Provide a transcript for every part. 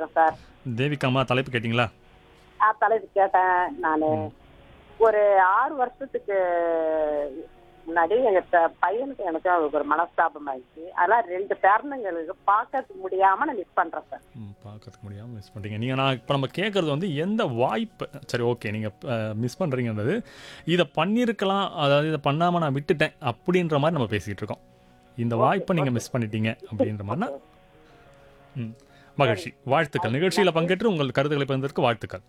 பேசுறேன் சார் தேவிகாமா தலைப்பு கேட்டிங்களா ஆ தலைப்பு கேட்டேன் நான் ஒரு ஆறு வருஷத்துக்கு முன்னாடி எங்க த- பையனுக்கு எனக்கு ஒரு மனஸ்தாபம் ஆயிடுச்சு அதெல்லாம் ரெண்டு பேரனுங்களுக்கு பார்க்க முடியாம நான் மிஸ் பண்றேன் சார் ம், பார்க்கறதுக்கு முடியாமல் மிஸ் பண்ணுறீங்க நீங்கள் நான் இப்போ நம்ம கேட்குறது வந்து எந்த வாய்ப்பு சரி ஓகே நீங்கள் மிஸ் பண்ணுறீங்கன்றது இதை பண்ணியிருக்கலாம் அதாவது இதை பண்ணாமல் நான் விட்டுட்டேன் அப்படின்ற மாதிரி நம்ம பேசிகிட்டு இருக்கோம் இந்த வாய்ப்பை நீங்கள் மிஸ் பண்ணிட்டீங்க அப்படின்ற மாதிரினா ம் மகிழ்ச்சி வாழ்த்துக்கள் நிகழ்ச்சியில் பங்கேற்று உங்கள் கருத்துக்களை பகிர்ந்ததற்கு வாழ்த்துக்கள்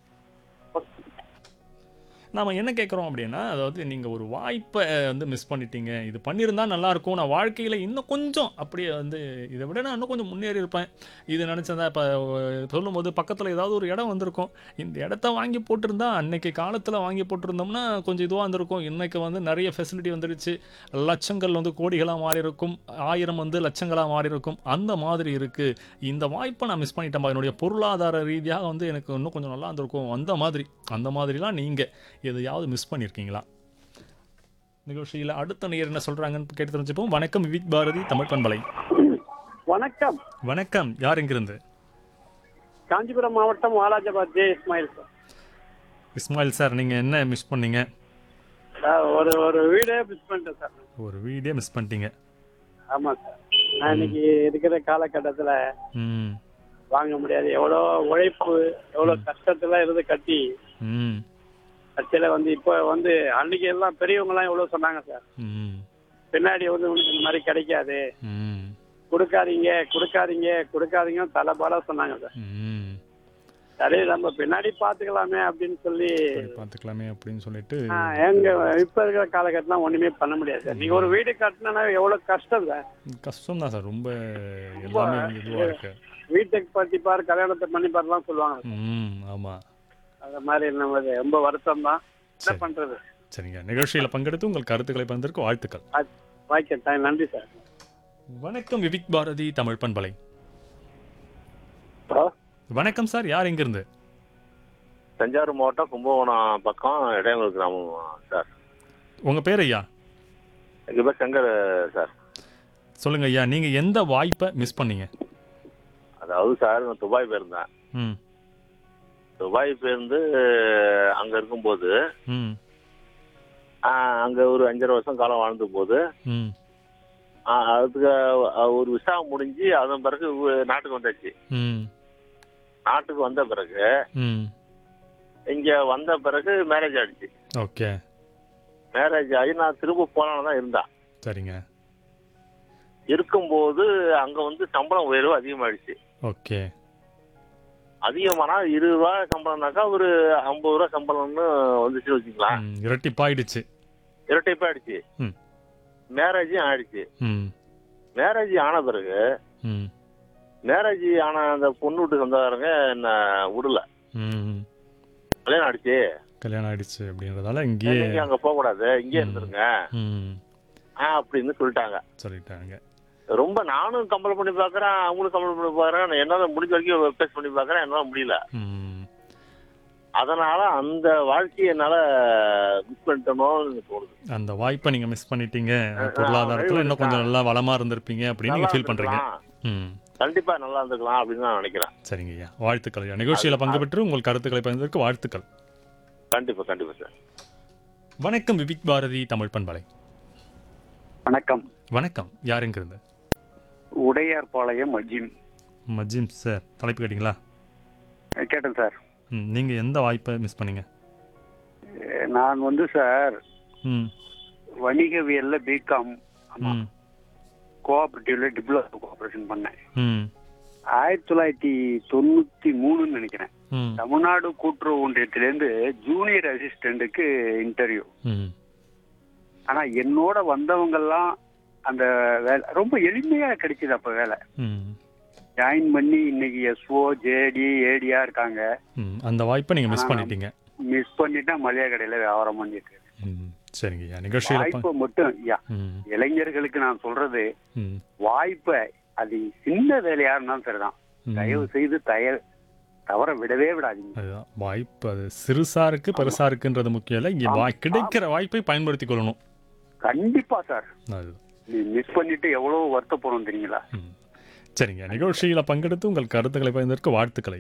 நாம் என்ன கேட்குறோம் அப்படின்னா அதாவது நீங்கள் ஒரு வாய்ப்பை வந்து மிஸ் பண்ணிட்டீங்க இது பண்ணியிருந்தா நல்லா இருக்கும் நான் வாழ்க்கையில் இன்னும் கொஞ்சம் அப்படியே வந்து இதை விட நான் இன்னும் கொஞ்சம் முன்னேறி இருப்பேன் இது நினச்சதா இப்போ சொல்லும்போது பக்கத்தில் ஏதாவது ஒரு இடம் வந்திருக்கும் இந்த இடத்த வாங்கி போட்டிருந்தா அன்னைக்கு காலத்தில் வாங்கி போட்டிருந்தோம்னா கொஞ்சம் இதுவாக இருந்திருக்கும் இன்னைக்கு வந்து நிறைய ஃபெசிலிட்டி வந்துடுச்சு லட்சங்கள் வந்து கோடிகளாக மாறி இருக்கும் ஆயிரம் வந்து லட்சங்களாக மாறி இருக்கும் அந்த மாதிரி இருக்குது இந்த வாய்ப்பை நான் மிஸ் பண்ணிட்டேன் என்னுடைய பொருளாதார ரீதியாக வந்து எனக்கு இன்னும் கொஞ்சம் நல்லா இருந்திருக்கும் அந்த மாதிரி அந்த மாதிரிலாம் நீங்கள் எதையாவது மிஸ் பண்ணியிருக்கீங்களா நிகழ்ச்சியில் அடுத்த நேர் என்ன சொல்கிறாங்கன்னு கேட்டு தெரிஞ்சுப்போம் வணக்கம் விவிக் பாரதி தமிழ் பண்பலை வணக்கம் வணக்கம் யார் எங்கிருந்து காஞ்சிபுரம் மாவட்டம் Walajabad J Ismail sir Ismail sir நீங்கள் என்ன மிஸ் பண்ணீங்க சார் ஒரு ஒரு வீடே மிஸ் பண்ணிட்டேன் சார் ஒரு வீடியோ மிஸ் பண்ணிட்டீங்க ஆமாம் சார் நான் இன்னைக்கு இருக்கிற காலகட்டத்தில் ம் வாங்க முடியாது எவ்வளோ உழைப்பு எவ்வளோ கஷ்டத்துல இருந்து கட்டி ம் கட்சியில வந்து இப்போ வந்து அன்னைக்கு எல்லாம் பெரியவங்கலாம் எவ்வளோ சொன்னாங்க சார் ம் பின்னாடி வந்து உனக்கு இந்த மாதிரி கிடைக்காது ம் கொடுக்காதீங்க கொடுக்காதீங்க கொடுக்காதீங்க தலைபாலா சொன்னாங்க சார் ம் சரி நம்ம பின்னாடி பார்த்துக்கலாமே அப்படின்னு சொல்லி சரி, பார்த்துக்கலாமே அப்படின்னு சொல்லிட்டு ஆ, எங்க இப்ப இருக்கிற காலகட்டம்லாம் ஒண்ணுமே பண்ண முடியாது சார் நீங்க ஒரு வீடு கட்டினா எவ்வளவு கஷ்டம் சார் கஷ்டம் தான் சார் ரொம்ப எல்லாமே இதுவாக இருக்கு வீட்டுக்கு பத்தி பாரு கல்யாணத்தை பண்ணி பாருலாம் சொல்லுவாங்க ம் ஆமாம் அந்த மாதிரி நம்ம ரொம்ப வருத்தம் தான் என்ன சரி. பண்றது சரிங்க நிகழ்ச்சியில் பங்கெடுத்து உங்கள் கருத்துக்களை பகிர்ந்ததற்கு வாழ்த்துக்கள் வாய்க்க நன்றி சார் வணக்கம் விவிக் பாரதி தமிழ் பண்பலை ஹலோ வணக்கம் சார் யார் எங்கிருந்து தஞ்சாவூர் மாவட்டம் கும்பகோணம் பக்கம் இடையங்குளம் கிராமம் சார் உங்கள் பேர் ஐயா எங்கள் பேர் சங்கர் சார் சொல்லுங்க ஐயா நீங்கள் எந்த வாய்ப்பை மிஸ் பண்ணீங்க அதாவது சார் நான் துபாய் போயிருந்தேன் ம் துபாய் போயிருந்து அங்கே இருக்கும்போது ம் அங்கே ஒரு அஞ்சரை வருஷம் காலம் வாழ்ந்த போது ம் ஆ, அதுக்கு அஹ், ஒரு விசா முடிஞ்சு அதன் பிறகு உ- நாட்டுக்கு வந்தாச்சு ம் நாட்டுக்கு வந்த பிறகு ம் இங்கே வந்த பிறகு மேரேஜ் ஆயிடுச்சு ஓகே மேரேஜ் ஆகி நான் திரும்ப போலான்னு தான் இருந்தேன் சரிங்க இருக்கும்போது அங்கே வந்து சம்பளம் உயர்வு அதிகமாயிடுச்சு ஓகே அதிகமானா இருபது ரூபா சம்பளம்னாக்கா ஒரு ஐம்பது ரூபா சம்பளம்னு வந்துச்சு வச்சுக்கலாம் ம் இரட்டிப்பாயிடுச்சு இரட்டைப்பாயிடுச்சு ம். மேரேஜும் ஆயிடுச்சு ம் மேரேஜ் ஆன பிறகு ம் மேரேஜ் ஆன அந்த பொண்ணு வீட்டு சொந்தக்காரங்க என்ன விடல ம் கல்யாணம் ஆயிடுச்சு கல்யாணம் ஆயிடுச்சு அப்படின்றதால இங்கேயே நீங்க அங்க போக கூடாது இங்கே ம். இருந்துருங்க ம் ஆ, அப்படின்னு சொல்லிட்டாங்க சொல்லிட்டாங்க ரொம்ப நானும் கம்பல் பண்ணி பாக்குறேன் அவங்களும் கம்பல் பண்ணி பாக்குறேன் என்னால முடிஞ்ச வரைக்கும் பேஸ் பண்ணி பாக்குறேன் என்னால முடியல ம் அதனால அந்த வாழ்க்கையை என்னால மிஸ் பண்ணிட்டோமோன்னு தோணுது அந்த வாய்ப்பை நீங்கள் மிஸ் பண்ணிட்டீங்க ஆ, பொருளாதாரத்தில் ஆ, இன்னும் கொஞ்சம் நல்லா வளமாக இருந்திருப்பீங்க அப்படின்னு நீங்கள் நல்லா ஃபீல் பண்ணுறீங்க இருந்திருக்கலாம். ம் கண்டிப்பா நல்லா இருந்துக்கலாம் அப்படின்னு நான் நினைக்கிறேன் சரிங்க ஐயா வாழ்த்துக்கள் ஐயா நிகழ்ச்சியில் பங்கு பெற்று உங்கள் கருத்துக்களை பகிர்ந்ததற்கு வாழ்த்துக்கள் கண்டிப்பா கண்டிப்பா சார் வணக்கம் விவிக் பாரதி தமிழ் பண்பலை வணக்கம் வணக்கம் யார் எங்கிருந்து உடையார்பாளையம் அஜிம் மஜிம் சார் தலைப்பு கேட்டிங்களா கேட்டேன் சார் ம் நீங்கள் எந்த வாய்ப்பை மிஸ் பண்ணீங்க அஹ் நான் வந்து சார் ம் வணிகவியல்ல பிகாம் ம் கோஆபரேட்டிவ்ல டிப்ளமோ கோஆபரேஷன் பண்ணேன் ம் ஆயிரத்தி தொள்ளாயிரத்தி தொண்ணூத்தி மூணுன்னு நினைக்கிறேன் ம் தமிழ்நாடு கூட்டுறவு ஒன்றியத்திலேருந்து ஜூனியர் அசிஸ்டண்ட்டுக்கு இன்டர்வியூ ம் ஆனா என்னோட வந்தவங்கெல்லாம் அந்த வேலை ரொம்ப எளிமையா கிடைச்சது அப்ப வேலை ம் ஜாயின் பண்ணி இன்னைக்கு எஸ்ஓ ஜேடி ஏடியா இருக்காங்க ம் அந்த வாய்ப்பை நீங்கள் மிஸ் ஆ. பண்ணிட்டீங்க மிஸ் பண்ணிட்டா மளிகை கடையில வியாபாரம் பண்ணிட்டு இருக்கேன். ம் சரிங்க ஐயா நிகழ்ச்சியில் ப- வாய்ப்பை மட்டும் யா ம் இளைஞர்களுக்கு நான் சொல்றது ம் வாய்ப்பை அது சின்ன வேலையா இருந்தாலும் சரிதான் ம். தயவு செய்து தய தவற விடவே விடாதீங்க அதுதான் வாய்ப்பு அது சிறுசா இருக்கு பெருசா இருக்குன்றது முக்கியம் இல்லை இங்கே வாய் கிடைக்கிற வாய்ப்பை பயன்படுத்தி கொள்ளணும் கண்டிப்பா சார் அதுதான் நீ மிஸ் பண்ணிட்டு எவ்வளவு வருத்தப்படும் தெரியுங்களா ம் சரிங்க நிகழ்ச்சியில் பங்கெடுத்து உங்கள் கருத்துக்களை பகிர்ந்ததற்கு வாழ்த்துக்களை